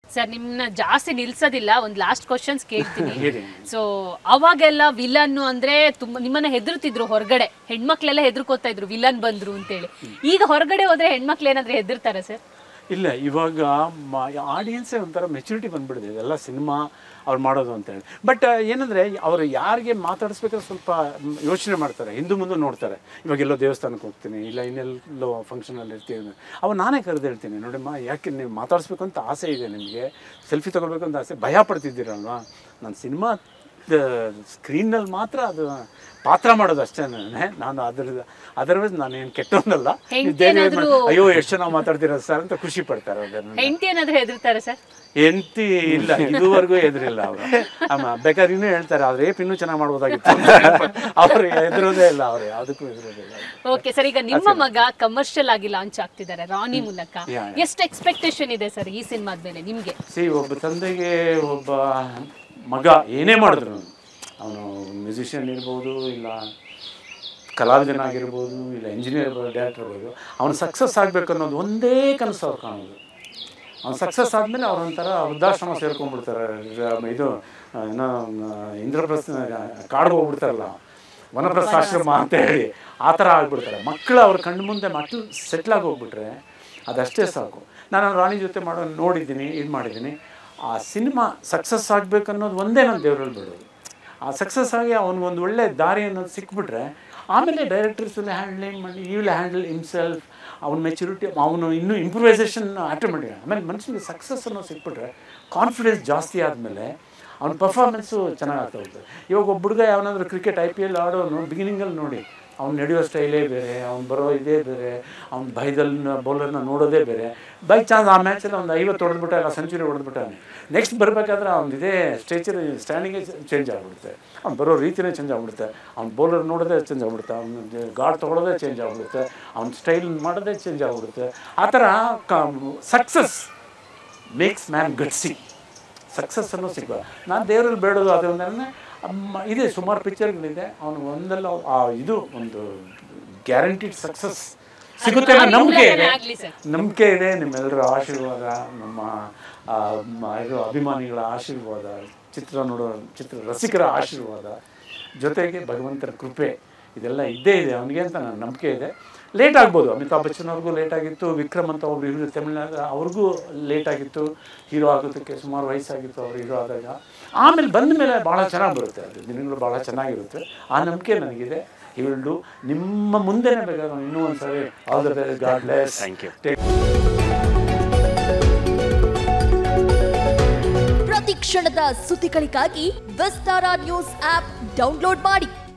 Sir ನಿಮ್ನ ಜಾಸ್ತಿ ನಿಲ್ಸೋದಿಲ್ಲ ಒಂದ್ ಲಾಸ್ಟ್ ಕ್ವಶನ್ಸ್ ಕೇಳ್ತೀನಿ ಹೇಳಿ. ಸೊ ಅವಾಗೆಲ್ಲ ವಿಲನ್ ಅಂದ್ರೆ ತುಂಬಾ ನಿಮ್ಮನ್ನ ಹೆದರ್ತಿದ್ರು ಹೊರಗಡೆ ಹೆಣ್ಮಕ್ಳೆಲ್ಲ ಹೆದರ್ಕೋತಾ ಇದ್ರು ವಿಲನ್ ಬಂದ್ರು ಅಂತೇಳಿ ಈಗ ಹೊರಗಡೆ ಹೋದ್ರೆ ಹೆಣ್ಮಕ್ಳು ಏನಾದ್ರೆ ಹೆದರ್ತಾರ ಸರ್ ಇಲ್ಲ ಇವಾಗ ಆಡಿಯನ್ಸೇ ಒಂಥರ ಮೆಚುರಿಟಿ ಬಂದ್ಬಿಡಿದೆ ಇದೆಲ್ಲ ಸಿನಿಮಾ ಅವ್ರು ಮಾಡೋದು ಅಂತೇಳಿ ಬಟ್ ಏನಂದರೆ ಅವರು ಯಾರಿಗೆ ಮಾತಾಡಿಸ್ಬೇಕಾದ್ರೆ ಸ್ವಲ್ಪ ಯೋಚನೆ ಮಾಡ್ತಾರೆ ಹಿಂದೂ ಮುಂದೆ ನೋಡ್ತಾರೆ ಇವಾಗ ಎಲ್ಲೋ ದೇವಸ್ಥಾನಕ್ಕೆ ಹೋಗ್ತೀನಿ ಇಲ್ಲ ಇನ್ನೆಲ್ಲೋ ಫಂಕ್ಷನಲ್ಲಿ ಇರ್ತೀವಿ ಅವ ನಾನೇ ಕರೆದು ಹೇಳ್ತೀನಿ ನೋಡಮ್ಮ ಯಾಕೆ ನೀವು ಮಾತಾಡಿಸ್ಬೇಕು ಅಂತ ಆಸೆ ಇದೆ ನಿಮಗೆ ಸೆಲ್ಫಿ ತೊಗೊಳ್ಬೇಕು ಅಂತ ಆಸೆ ಭಯ ಪಡ್ತಿದ್ದೀರಲ್ವಾ ನಾನು ಸಿನಿಮಾ ಸ್ಕ್ರೀನಲ್ಲಿ ಮಾತ್ರ ಅದು ಪಾತ್ರ ಮಾಡೋದು ಅಷ್ಟೇ ನಾನು ಅದ್ರ ಅದರ್ವೈಸ್ ನಾನೇನು ಕೆಟ್ಟವನಲ್ಲ ನೀವು ಹೆಂಡ್ತಿ ಧೈರ್ಯ ಮಾಡಿ, ಏನಾದ್ರೂ- ಅಯ್ಯೋ ಎಷ್ಟು ಚೆನ್ನಾಗಿ ಮಾತಾಡ್ತೀರ ಸರ್ ಅಂತ ಖುಷಿ ಪಡ್ತಾರೆ ಅದನ್ನು ಹೆಂಡತಿ ಏನಾದ್ರು ಹೆದರ್ತಾರ ಸರ್ ಎಂತಿ ಇಲ್ಲ ಇದುವರೆಗೂ ಎದುರಿಲ್ಲ ಅವರು ಆಮ ಬೇಕಾದ್ರೆ ಇನ್ನೂ ಹೇಳ್ತಾರೆ ಅವ್ರು ಏಪ್ ಇನ್ನೂ ಚೆನ್ನಾಗಿ ಮಾಡ್ಬೋದಾಗಿತ್ತು ಅವ್ರು ಎದುರೋದೇ ಇಲ್ಲ ಅವ್ರು ಯಾವುದಕ್ಕೂ ಎದುರೋದಿಲ್ಲ ಓಕೆ ಸರ್ ಈಗ ನಿಮ್ಮ ಮಗ ಕಮರ್ಷಿಯಲ್ ಆಗಿ ಲಾಂಚ್ ಆಗ್ತಿದ್ದಾರೆ ರಾಣಿ ಮೂಲಕ ಯಾ, ಎಷ್ಟು ಎಕ್ಸ್ಪೆಕ್ಟೇಷನ್ ಇದೆ ಸರ್ ಈ ಸಿನಿಮಾದ ಮೇಲೆ ನಿಮ್ಗೆ ಸಿ ಒಬ್ಬ ತಂದೆಗೆ ಒಬ್ಬ ಮಗ ಏನೇ ಮಾಡಿದ್ರು ಅವನು ಮ್ಯೂಸಿಷಿಯನ್ ಇರ್ಬೋದು ಇಲ್ಲ ಕಲಾವಿದನಾಗಿರ್ಬೋದು ಇಲ್ಲ ಇಂಜಿನಿಯರ್ ಇರ್ಬೋದು ಡೈರೆಕ್ಟರ್ ಇರ್ಬೋದು ಅವನು ಸಕ್ಸಸ್ ಆಗಬೇಕು ಅನ್ನೋದು ಒಂದೇ ಕನಸು ಅವ್ರು ಕಾಣೋದು ಅವ್ನು ಸಕ್ಸಸ್ ಆದಮೇಲೆ ಅವ್ರು ಒಂಥರ ವೃದ್ಧಾಶ್ರಮ ಸೇರ್ಕೊಂಡ್ಬಿಡ್ತಾರೆ ರ- ಇದು ಆ, ಏನೋ ಆ, ಇಂದ್ರಪ್ರಸ್ಥ ಕಾಡ್ಗೆ ಹೋಗ್ಬಿಡ್ತಾರಲ್ಲ ವನಪ್ರಸ್ಥಾಶ್ರಮ ಅಂತ ಹೇಳಿ ಆ ಥರ ಆಗ್ಬಿಡ್ತಾರೆ ಮಕ್ಕಳು ಅವ್ರ ಕಣ್ಣು ಮುಂದೆ ಮಕ್ಕಳು ಸೆಟ್ಲಾಗಿ ಹೋಗ್ಬಿಟ್ರೆ ಅದಷ್ಟೇ ಸಾಕು ನಾನು ರಾಣಿ ಜೊತೆ ಮಾಡೋ ನೋಡಿದ್ದೀನಿ ಇದು ಮಾಡಿದ್ದೀನಿ ಆ ಸಿನಿಮಾ ಸಕ್ಸಸ್ ಆಗಬೇಕು ಅನ್ನೋದು ಒಂದೇ ನಾನು ದೇವರಲ್ಲಿ ಬಿಡೋದು ಆ ಸಕ್ಸಸ್ ಆಗಿ ಅವ್ನಿಗೊಂದು ಒಳ್ಳೆ ದಾರಿ ಅನ್ನೋದು ಸಿಕ್ಬಿಟ್ರೆ ಆಮೇಲೆ ಡೈರೆಕ್ಟರ್ಸ್ ವಿಲ್ ಹ್ಯಾಂಡ್ಲಿಂಗ್ ಮಾಡಿ ಈ ವಿಲ್ ಹ್ಯಾಂಡಲ್ ಹಿಮ್ಸೆಲ್ಫ್ ಅವ್ನ ಮೆಚುರಿಟಿ ಅವನು ಇನ್ನೂ ಇಂಪ್ರೂವೈಸೇಷನ್ ಆಟೋಮೆಟಿಕ್ ಆಮೇಲೆ ಮನುಷ್ಯನಿಗೆ ಸಕ್ಸಸ್ ಅನ್ನೋ ಸಿಕ್ಬಿಟ್ರೆ ಕಾನ್ಫಿಡೆನ್ಸ್ ಜಾಸ್ತಿ ಆದಮೇಲೆ ಅವ್ನ ಪರ್ಫಾರ್ಮೆನ್ಸು ಚೆನ್ನಾಗಿ ಆಗ್ತಾ ಹೋಗ್ತದೆ ಇವಾಗ ಒಬ್ಬ ಹುಡುಗ ಯಾವನಾದ್ರೂ ಕ್ರಿಕೆಟ್ ಐ ಪಿ ಎಲ್ ಆಡೋನು ಬಿಗಿನಿಂಗಲ್ಲಿ ನೋಡಿ ಅವ್ನು ನಡೆಯೋ ಸ್ಟೈಲೇ ಬೇರೆ ಅವ್ನು ಬರೋ ಇದೇ ಬೇರೆ ಅವ್ನ ಭಯದಲ್ಲಿ ಬೌಲರ್ನ ನೋಡೋದೇ ಬೇರೆ ಬೈ ಚಾನ್ಸ್ ಆ ಮ್ಯಾಚಲ್ಲಿ ಒಂದು ಐವತ್ತು ಹೊಡೆದ್ಬಿಟ್ಟ ಇಲ್ಲ ಸೆಂಚುರಿ ಹೊಡೆದ್ಬಿಟ್ಟಾನೆ ನೆಕ್ಸ್ಟ್ ಬರಬೇಕಾದ್ರೆ ಅವ್ನು ಇದೇ ಸ್ಟೇಚರ್ ಸ್ಟ್ಯಾಂಡಿಂಗೇ ಚೇಂಜ್ ಆಗಿಬಿಡುತ್ತೆ ಅವ್ನು ಬರೋ ರೀತಿನೇ ಚೇಂಜ್ ಆಗಿಬಿಡುತ್ತೆ ಅವ್ನು ಬೌಲರ್ ನೋಡೋದೇ ಚೇಂಜ್ ಆಗಿಬಿಡುತ್ತೆ ಅವ್ನು ಗಾರ್ಡ್ ತೊಗೊಳೋದೇ ಚೇಂಜ್ ಆಗಿಬಿಡುತ್ತೆ ಅವ್ನ ಸ್ಟೈಲ್ ಮಾಡೋದೇ ಚೇಂಜ್ ಆಗಿಬಿಡುತ್ತೆ ಆ ಥರ success makes man gutsy success ಅನ್ನೋ ಸಿಗುವ ನಾನು ದೇವರಲ್ಲಿ ಬೇಡೋದು ಅದು ಅಂದ್ರೆ ಅಮ್ಮ ಇದೆ ಸುಮಾರು ಪಿಕ್ಚರ್ಗಳಿದೆ ಅವನು ಒಂದಲ್ಲ ಆ ಇದು ಒಂದು ಗ್ಯಾರಂಟಿಡ್ ಸಕ್ಸಸ್ ಸಿಗುತ್ತೆ ಅನ್ನೋ ನಂಬಿಕೆ ಇದೆ ಆಗ್ಲಿ ಸರ್ ನಂಬಿಕೆ ಇದೆ ನಿಮ್ಮೆಲ್ಲರ ಆಶೀರ್ವಾದ ನಮ್ಮ ಆ, ಮ- ಇದು ಅಭಿಮಾನಿಗಳ ಆಶೀರ್ವಾದ ಚಿತ್ರ ನೋಡೋ ಚಿತ್ರ ರಸಿಕರ ಆಶೀರ್ವಾದ ಜೊತೆಗೆ ಭಗವಂತನ ಕೃಪೆ ಇದೆಲ್ಲ ಇದ್ದೇ ಇದೆ ಅವನಿಗೆ ಅಂತ ನನ್ನ ನಂಬಿಕೆ ಇದೆ ಲೇಟ್ ಆಗ್ಬೋದು ಅಮಿತಾಬ್ ಬಚ್ಚನ್ ಅವ್ರಿಗೂ ಲೇಟ್ ಆಗಿತ್ತು ವಿಕ್ರಮ್ ಅಂತ ಒಬ್ರು ಹೀರೋ ತಮಿಳ್ನಾಡು ಅವ್ರಿಗೂ ಲೇಟ್ ಆಗಿತ್ತು ಹೀರೋ ಆಗೋದಕ್ಕೆ ಸುಮಾರು ವಯಸ್ಸಾಗಿತ್ತು ಅವ್ರು ಹೀರೋ ಆದಾಗ ಆಮೇಲೆ ಬಂದ ಮೇಲೆ ಭಾಳ ಚೆನ್ನಾಗಿ ಬರುತ್ತೆ ಅದು ದಿನಗಳು ಭಾಳ ಚೆನ್ನಾಗಿರುತ್ತೆ ಆ ನಂಬಿಕೆ ನನಗಿದೆ ಈ ವಿಲ್ ಡೂ ನಿಮ್ಮ ಮುಂದೆನೇ ಬೇಕಾದ್ರೆ ಇನ್ನೂ ಒಂದು ಸರಿ all the best God bless thank you ಪ್ರತಿ ಕ್ಷಣದ ಸುದ್ದಿಗಳಿಗಾಗಿ ವಿಸ್ತಾರ ನ್ಯೂಸ್ ಆಪ್ ಡೌನ್ಲೋಡ್ ಮಾಡಿ